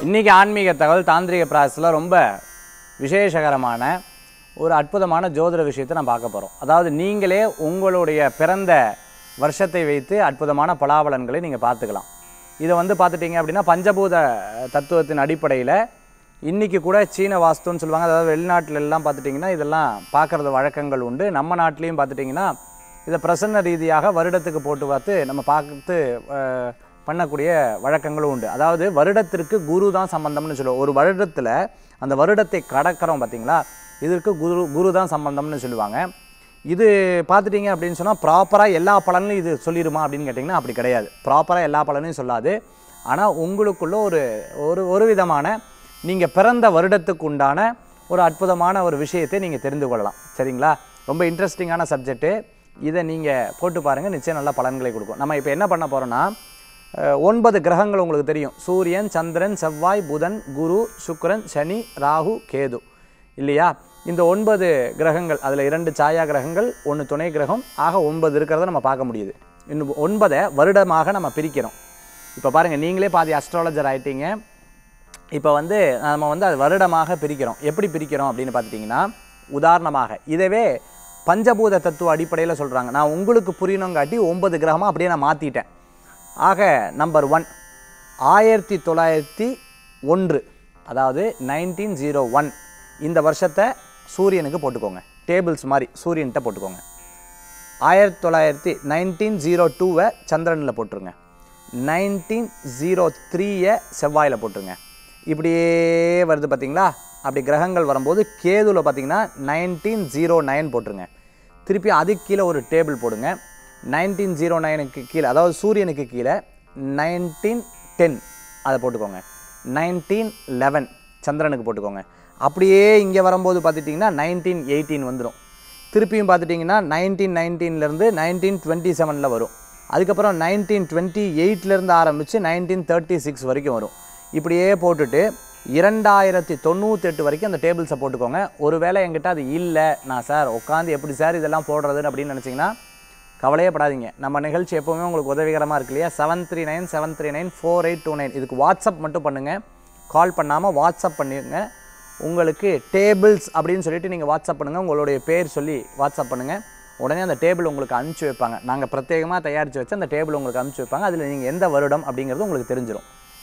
இன்றைக்கி ஆன்மீக தகவல் தாந்திரிக பிராசஸில் ரொம்ப விசேஷகரமான ஒரு அற்புதமான ஜோதிட விஷயத்தை நான் பார்க்க போகிறோம் அதாவது நீங்களே உங்களுடைய பிறந்த வருஷத்தை வைத்து அற்புதமான பலாபலன்களை நீங்கள் பார்த்துக்கலாம் இதை வந்து பார்த்துட்டீங்க அப்படின்னா பஞ்சபூத தத்துவத்தின் அடிப்படையில் இன்றைக்கி கூட சீன வாஸ்துன்னு சொல்லுவாங்க அதாவது வெளிநாட்டுல எல்லாம் பார்த்துட்டிங்கன்னா இதெல்லாம் பார்க்குறது வழக்கங்கள் உண்டு நம்ம நாட்டிலையும் பார்த்துட்டிங்கன்னா இதை பிரசன்ன ரீதியாக வருடத்துக்கு போட்டு பார்த்து நம்ம பார்த்து அஹ், பண்ணக்கூடிய வழக்கங்களும் உண்டு அதாவது வருடத்திற்கு குரு தான் சம்பந்தம்னு சொல்லுவோம் ஒரு வருடத்தில் அந்த வருடத்தை கடக்கிறோம் பார்த்தீங்களா இதற்கு குரு குரு தான் சம்பந்தம்னு சொல்லுவாங்க இது பார்த்துட்டீங்க அப்படின்னு சொன்னால் ப்ராப்பராக எல்லா பலனையும் இது சொல்லிடுமா அப்படின்னு கேட்டிங்கன்னா அப்படி கிடையாது ப்ராப்பராக எல்லா பலனையும் சொல்லாது ஆனால் உங்களுக்குள்ள ஒரு ஒரு ஒரு விதமான நீங்கள் பிறந்த வருடத்துக்கு உண்டான ஒரு அற்புதமான ஒரு விஷயத்தை நீங்கள் தெரிந்து கொள்ளலாம் சரிங்களா ரொம்ப இன்ட்ரெஸ்டிங்கான சப்ஜெக்ட்டு இதை நீங்கள் போட்டு பாருங்கள் நிச்சயம் நல்ல பலன்களை கொடுக்கும் நம்ம இப்போ என்ன பண்ண போகிறோன்னா அஹ், ஒன்பது கிரகங்கள் உங்களுக்கு தெரியும் சூரியன் சந்திரன் செவ்வாய் புதன் குரு சுக்கிரன் சனி ராகு கேது இல்லையா இந்த ஒன்பது கிரகங்கள் அதில் இரண்டு சாயா கிரகங்கள் ஒன்று துணை கிரகம் ஆக ஒன்பது இருக்கிறத நம்ம பார்க்க முடியுது இன்னும் ஒன்பதை வருடமாக நம்ம பிரிக்கிறோம் இப்போ பாருங்கள் நீங்களே பாதி அஸ்ட்ராலஜர் ஆயிட்டீங்க இப்போ வந்து நம்ம வந்து அது வருடமாக பிரிக்கிறோம் எப்படி பிரிக்கிறோம் அப்படின்னு பார்த்துட்டிங்கன்னா உதாரணமாக இதவே பஞ்சபூத தத்துவ அடிப்படையில் சொல்கிறாங்க நான் உங்களுக்கு புரியணுங்காட்டி ஒன்பது கிரகமாக அப்படியே நான் மாற்றிட்டேன் ஆக நம்பர் ஒன் ஆயிரத்தி தொள்ளாயிரத்தி ஒன்று அதாவது நைன்டீன் ஜீரோ ஒன் இந்த வருஷத்தை சூரியனுக்கு போட்டுக்கோங்க டேபிள்ஸ் மாதிரி சூரியன்கிட்ட போட்டுக்கோங்க ஆயிரத்தி தொள்ளாயிரத்தி நைன்டீன் ஜீரோ டூவை சந்திரனில் போட்டுருங்க நைன்டீன் ஜீரோ த்ரீயை செவ்வாயில் போட்டுருங்க இப்படியே வருது பார்த்தீங்களா அப்படி கிரகங்கள் வரும்போது கேதுவில் பார்த்தீங்கன்னா நைன்டீன் ஜீரோ நைன் போட்டுருங்க திருப்பி அதுக்கு கீழே ஒரு டேபிள் போடுங்க நைன்டீன் ஜீரோ நைனுக்கு கீழே அதாவது சூரியனுக்கு கீழே நைன்டீன் டென் அதை போட்டுக்கோங்க நைன்டீன் லெவன் சந்திரனுக்கு போட்டுக்கோங்க அப்படியே இங்கே வரும்போது பார்த்துட்டிங்கன்னா நைன்டீன் எயிட்டீன் வந்துடும் திருப்பியும் பார்த்துட்டிங்கன்னா நைன்டீன் நைன்டீன்லேருந்து நைன்டீன் டுவெண்ட்டி செவனில் வரும் அதுக்கப்புறம் நைன்டீன் டுவெண்ட்டி எயிட்லேருந்து ஆரம்பித்து நைன்டீன் தேர்ட்டி சிக்ஸ் வரைக்கும் வரும் இப்படியே போட்டுட்டு இரண்டாயிரத்தி தொண்ணூத்தெட்டு வரைக்கும் அந்த டேபிள்ஸை போட்டுக்கோங்க ஒருவேளை என்கிட்ட அது இல்லை நான் சார் உட்காந்து எப்படி சார் இதெல்லாம் போடுறதுன்னு அப்படின்னு நினச்சிங்கன்னா கவலையே படாதீங்க நம்ம நிகழ்ச்சி எப்போவுமே உங்களுக்கு உதவிகரமாக இருக்கு இல்லையா seven three nine seven three nine four eight two nine இதுக்கு வாட்ஸ்அப் மட்டும் பண்ணுங்கள் கால் பண்ணாமல் வாட்ஸ்அப் பண்ணிடுங்க உங்களுக்கு டேபிள்ஸ் அப்படின்னு சொல்லிட்டு நீங்கள் வாட்ஸ்அப் பண்ணுங்கள் உங்களுடைய பேர் சொல்லி வாட்ஸ்அப் பண்ணுங்கள் உடனே அந்த டேபிள் உங்களுக்கு அனுப்பிச்சி வைப்பாங்க நாங்கள் பிரத்யேகமாக தயாரித்து வச்சு அந்த டேபிள் உங்களுக்கு அனுப்பிச்சி வைப்பாங்க அதில் நீங்கள் எந்த வருடம் அப்படிங்கிறது உங்களுக்கு தெரிஞ்சிடும்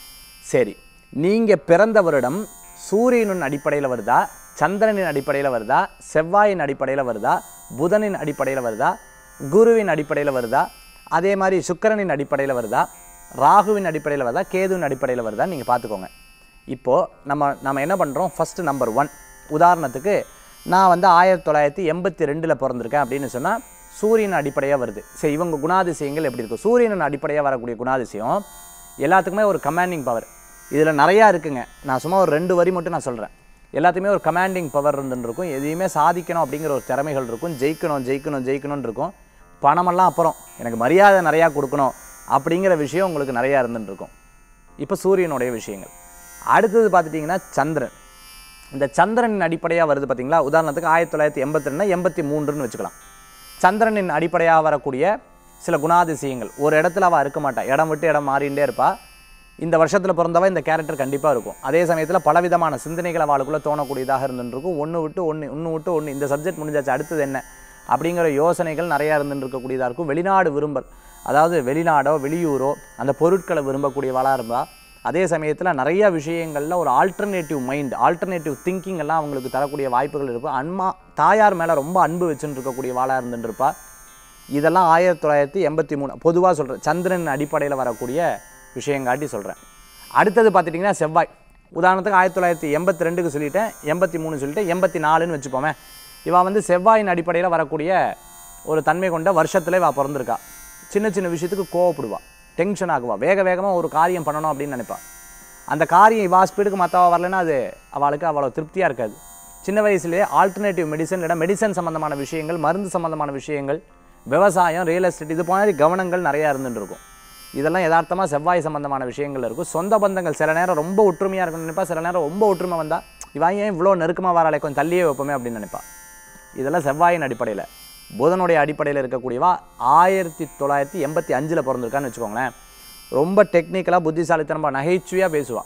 சரி நீங்கள் பிறந்த வருடம் சூரியனின் அடிப்படையில் வருதா சந்திரனின் அடிப்படையில் வருதா செவ்வாயின் அடிப்படையில் வருதா புதனின் அடிப்படையில் வருதா குருவின் அடிப்படையில் வருதா அதே மாதிரி சுக்கிரனின் அடிப்படையில் வருதா ராகுவின் அடிப்படையில் வருதா கேதுவின் அடிப்படையில் வருதா நீங்கள் பார்த்துக்கோங்க இப்போது நம்ம நம்ம என்ன பண்ணுறோம் ஃபஸ்ட்டு நம்பர் ஒன் உதாரணத்துக்கு நான் வந்து ஆயிரத்தி தொள்ளாயிரத்தி எண்பத்தி ரெண்டில் பிறந்திருக்கேன் அப்படின்னு சொன்னால் சூரியன் அடிப்படையாக வருது சரி இவங்க குணாதிசயங்கள் எப்படி இருக்கும் சூரியனின் அடிப்படையாக வரக்கூடிய குணாதிசயம் எல்லாத்துக்குமே ஒரு கமாண்டிங் பவர் இதில் நிறையா இருக்குங்க நான் சும்மா ஒரு ரெண்டு வரி மட்டும் நான் சொல்கிறேன் எல்லாத்துக்குமே ஒரு கமாண்டிங் பவர் இருந்துன்னு இருக்கும் எதையுமே சாதிக்கணும் அப்படிங்கிற ஒரு திறமைகள் இருக்கும் ஜெயிக்கணும் ஜெயிக்கணும் ஜெயிக்கணும்னு இருக்கும் பணமெல்லாம் அப்புறம் எனக்கு மரியாதை நிறையா கொடுக்கணும் அப்படிங்கிற விஷயம் உங்களுக்கு நிறையா இருந்துன்னு இருக்கும் இப்போ சூரியனுடைய விஷயங்கள் அடுத்தது பார்த்துட்டிங்கன்னா சந்திரன் இந்த சந்திரனின் அடிப்படையாக வருது பார்த்தீங்களா உதாரணத்துக்கு ஆயிரத்தி தொள்ளாயிரத்தி எண்பத்தி ரெண்டு எண்பத்தி மூன்றுன்னு வச்சுக்கலாம் சந்திரனின் அடிப்படையாக வரக்கூடிய சில குணாதிசயங்கள் ஒரு இடத்துல அவள் இருக்க மாட்டா இடம் விட்டு இடம் மாறிண்டே இருப்பா இந்த வருஷத்தில் பிறந்தவ இந்த கேரக்டர் கண்டிப்பாக இருக்கும் அதே சமயத்தில் பலவிதமான சிந்தனைகள் அவளுக்குள்ளே தோணக்கூடியதாக இருந்துருக்கும் ஒன்று விட்டு ஒன்று ஒன்று விட்டு ஒன்று இந்த சப்ஜெக்ட் முடிஞ்சாச்சு அடுத்தது என்ன அப்படிங்கிற யோசனைகள் நிறையா இருந்துட்டு இருக்கக்கூடியதாக இருக்கும் வெளிநாடு விரும்பல் அதாவது வெளிநாடோ வெளியூரோ அந்த பொருட்களை விரும்பக்கூடியவளாக இருந்தால் அதே சமயத்தில் நிறைய விஷயங்களில் ஒரு ஆல்டர்னேட்டிவ் மைண்ட் ஆல்டர்னேட்டிவ் திங்கிங் எல்லாம் அவங்களுக்கு தரக்கூடிய வாய்ப்புகள் இருக்கும் அன்மா தாயார் மேலே ரொம்ப அன்பு வச்சுன்னு இருக்கக்கூடிய வாளாக இருந்துட்டு இருப்பா இதெல்லாம் ஆயிரத்தி தொள்ளாயிரத்தி எண்பத்தி மூணு பொதுவாக சொல்கிறேன் சந்திரன் அடிப்படையில் வரக்கூடிய விஷயங்காட்டி சொல்கிறேன் அடுத்தது பார்த்துட்டிங்கன்னா செவ்வாய் உதாரணத்துக்கு ஆயிரத்தி தொள்ளாயிரத்தி எண்பத்தி ரெண்டுக்கு சொல்லிட்டேன் எண்பத்தி மூணு சொல்லிட்டேன் எண்பத்தி நாலுன்னு வச்சுப்போமே இவள் வந்து செவ்வாயின் அடிப்படையில் வரக்கூடிய ஒரு தன்மை கொண்ட வருஷத்துல இவள் பிறந்திருக்கா சின்ன சின்ன விஷயத்துக்கு கோவப்படுவா டென்ஷன் ஆகுவா வேக வேகமாக ஒரு காரியம் பண்ணணும் அப்படின்னு நினைப்பா அந்த காரியம் இவா ஸ்பீடுக்கு மற்றவா வரலைன்னா அது அவளுக்கு அவ்வளோ திருப்தியாக இருக்காது சின்ன வயசுலேயே ஆல்டர்னேட்டிவ் மெடிசன் இல்லைனா மெடிசன் சம்மந்தமான விஷயங்கள் மருந்து சம்மந்தமான விஷயங்கள் விவசாயம் ரியல் எஸ்டேட் இது மாதிரி கவனங்கள் நிறையா இருந்துட்டு இருக்கும் இதெல்லாம் யதார்த்தமாக செவ்வாய் சம்மந்தமான விஷயங்கள் இருக்கும் சொந்த பந்தங்கள் சில நேரம் ரொம்ப ஒற்றுமையாக இருக்கும்னு நினைப்பா சில நேரம் ரொம்ப ஒற்றுமை வந்தால் இவன் ஏன் இவ்வளோ நெருக்கமாக வராளே கொஞ்சம் தள்ளியே வைப்போமே அப்படின்னு நினைப்பா இதெல்லாம் செவ்வாயின் அடிப்படையில் புதனுடைய அடிப்படையில் இருக்கக்கூடியவா ஆயிரத்தி தொள்ளாயிரத்தி எண்பத்தி அஞ்சில் பிறந்திருக்கான்னு வச்சுக்கோங்களேன் ரொம்ப டெக்னிக்கலாக புத்திசாலித்தனமாக நகைச்சுவையாக பேசுவாள்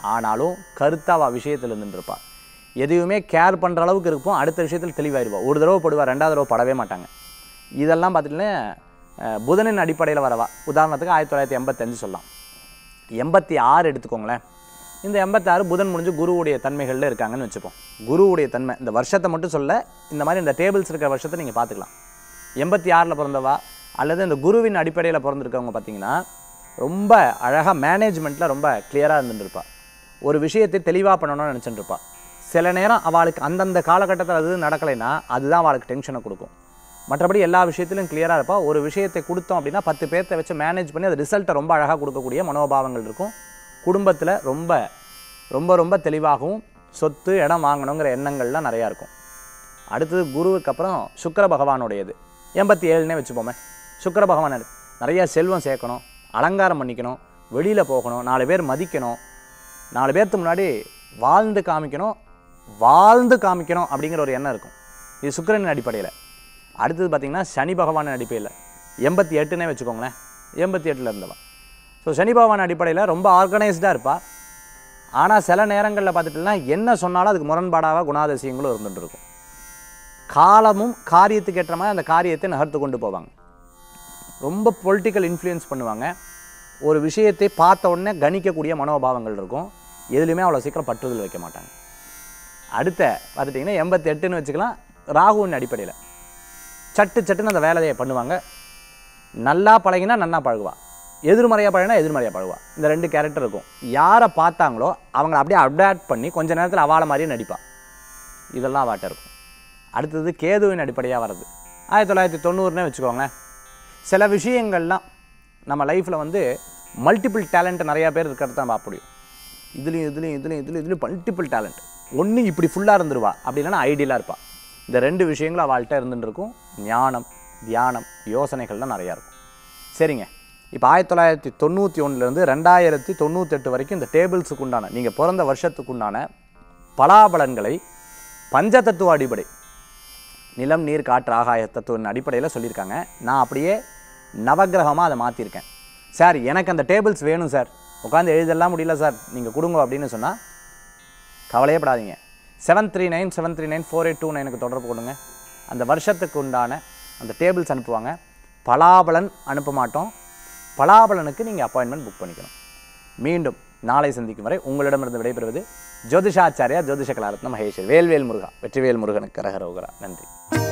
ஆனாலும் கருத்தா அவள் விஷயத்தில் இருந்துட்டு இருப்பா எதையுமே கேர் பண்ணுற அளவுக்கு இருப்போம் அடுத்த விஷயத்தில் தெளிவாயிருவா ஒரு தடவை படுவா ரெண்டாவது தடவை படவே மாட்டாங்க இதெல்லாம் பார்த்துட்டுன்னா அஹ், புதனின் அடிப்படையில் வரவா உதாரணத்துக்கு ஆயிரத்தி தொள்ளாயிரத்தி எண்பத்தஞ்சு சொல்லலாம் எண்பத்தி ஆறு எடுத்துக்கோங்களேன் இந்த எண்பத்தாறு புதன் முடிஞ்சு குருவுடைய தன்மைகளில் இருக்காங்கன்னு வச்சுப்போம் குருவுடைய தன்மை இந்த வருஷத்தை மட்டும் சொல்ல இந்த மாதிரி இந்த டேபிள்ஸ் இருக்கிற வருஷத்தை நீங்கள் பார்த்துக்கலாம் எண்பத்தி ஆறில் பிறந்தவா அல்லது இந்த குருவின் அடிப்படையில் பிறந்திருக்கவங்க பார்த்தீங்கன்னா ரொம்ப அழகாக மேனேஜ்மெண்ட்டில் ரொம்ப கிளியராக இருந்துட்டு இருப்பா ஒரு விஷயத்தை தெளிவாக பண்ணணும்னு நினச்சிட்டு இருப்பா சில நேரம் அவளுக்கு அந்தந்த காலகட்டத்தில் அது நடக்கலைன்னா அதுதான் அவளுக்கு டென்ஷனை கொடுக்கும் மற்றபடி எல்லா விஷயத்திலும் கிளியராக இருப்பா ஒரு விஷயத்தை கொடுத்தோம் அப்படின்னா பத்து பேர்த்த வச்சு மேனேஜ் பண்ணி அது ரிசல்ட்டை ரொம்ப அழகாக கொடுக்கக்கூடிய மனோபாவங்கள் இருக்கும் குடும்பத்தில் ரொம்ப ரொம்ப ரொம்ப தெளிவாகவும் சொத்து இடம் வாங்கணுங்கிற எண்ணங்கள்லாம் நிறையா இருக்கும் அடுத்தது குருவுக்கு அப்புறம் சுக்கிர பகவானுடையது எண்பத்தி ஏழுனே வச்சுப்போமே சுக்கிர பகவான் எடு- நிறைய செல்வம் சேர்க்கணும் அலங்காரம் பண்ணிக்கணும் வெளியில் போகணும் நாலு பேர் மதிக்கணும் நாலு பேர்த்து முன்னாடி வாழ்ந்து காமிக்கணும் வாழ்ந்து காமிக்கணும் அப்படிங்கிற ஒரு எண்ணம் இருக்கும் இது சுக்கிரனின் அடிப்படையில் அடுத்தது பார்த்திங்கன்னா சனி பகவானின் அடிப்படையில் எண்பத்தி எட்டுனே வச்சுக்கோங்களேன் எண்பத்தி எட்டில் இருந்தவன் ஸோ சனி பகவான் அடிப்படையில் ரொம்ப ஆர்கனைஸ்டாக இருப்பா ஆனால் சில நேரங்களில் பார்த்துட்டுனா என்ன சொன்னாலும் அதுக்கு முரண்பாடாக குணாதிசயங்களும் இருந்துட்டு இருக்கும் காலமும் காரியத்துக்கு ஏற்ற மாதிரி அந்த காரியத்தை நகர்த்து கொண்டு போவாங்க ரொம்ப பொலிட்டிக்கல் இன்ஃப்ளூயன்ஸ் பண்ணுவாங்க ஒரு விஷயத்தை பார்த்த உடனே கணிக்கக்கூடிய மனோபாவங்கள் இருக்கும் எதுலையுமே அவ்வளோ சீக்கிரம் பற்றுதல் வைக்க மாட்டாங்க அடுத்த பார்த்துட்டிங்கன்னா எண்பத்தி எட்டுன்னு வச்சுக்கலாம் ராகுவின் அடிப்படையில் சட்டு சட்டுன்னு அந்த வேலையை பண்ணுவாங்க நல்லா பழகினா நன்னா பழகுவா எதிர்மறையாக பழகினா எதிர்மறையாக பழகுவா இந்த ரெண்டு கேரக்டர் இருக்கும் யாரை பார்த்தாங்களோ அவங்கள அப்படியே அடாப்ட் பண்ணி கொஞ்ச நேரத்தில் அவாள மாதிரியே நடிப்பா இதெல்லாம் அவாட்ட இருக்கும் அடுத்தது கேதுவின் அடிப்படையாக வர்றது ஆயிரத்தி தொள்ளாயிரத்தி தொண்ணூறுனே வச்சுக்கோங்களேன் சில விஷயங்கள்லாம் நம்ம லைஃப்பில் வந்து மல்டிபிள் டேலண்ட் நிறையா பேர் இருக்கிறது தான் பார்க்க முடியும் இதுலேயும் இதுலேயும் இதுலேயும் இதுலேயும் இதுலேயும் மல்டிபிள் டேலண்ட் ஒன்று இப்படி ஃபுல்லாக இருந்துருவா அப்படி இல்லைன்னா ஐடியலாக இருப்பா இந்த ரெண்டு விஷயங்களும் அவள்கிட்ட இருந்துட்டு இருக்கும் ஞானம் தியானம் யோசனைகள்லாம் நிறையா இருக்கும் சரிங்க இப்போ ஆயிரத்தி தொள்ளாயிரத்தி தொண்ணூற்றி ஒன்றுலேருந்து ரெண்டாயிரத்தி தொண்ணூத்தெட்டு வரைக்கும் இந்த டேபிள்ஸுக்கு உண்டான நீங்கள் பிறந்த வருஷத்துக்கு உண்டான பலாபலன்களை பஞ்சதத்துவ அடிப்படை நிலம் நீர் காற்று ஆகாய தத்துவின் அடிப்படையில் சொல்லியிருக்காங்க நான் அப்படியே நவக்கிரகமாக அதை மாற்றிருக்கேன் சார் எனக்கு அந்த டேபிள்ஸ் வேணும் சார் உட்காந்து எழுதலாம் முடியல சார் நீங்கள் கொடுங்க அப்படின்னு சொன்னால் கவலையே படாதீங்க seven three nine seven three nine four eight two நைனுக்கு தொடர்பு கொடுங்க அந்த வருஷத்துக்கு உண்டான அந்த டேபிள்ஸ் அனுப்புவாங்க பலாபலன் அனுப்ப மாட்டோம் பலாபலனுக்கு நீங்கள் அப்பாயின்மெண்ட் புக் பண்ணிக்கணும் மீண்டும் நாளை சந்திக்கும் வரை உங்களிடமிருந்து விடைபெறுவது ஜோதிஷாச்சாரியா ஜோதிஷ கலாரத்ன மகேஷ் வேல்வேல் முருகா வெற்றிவேல் முருகனுக்கு கரகரோகரா நன்றி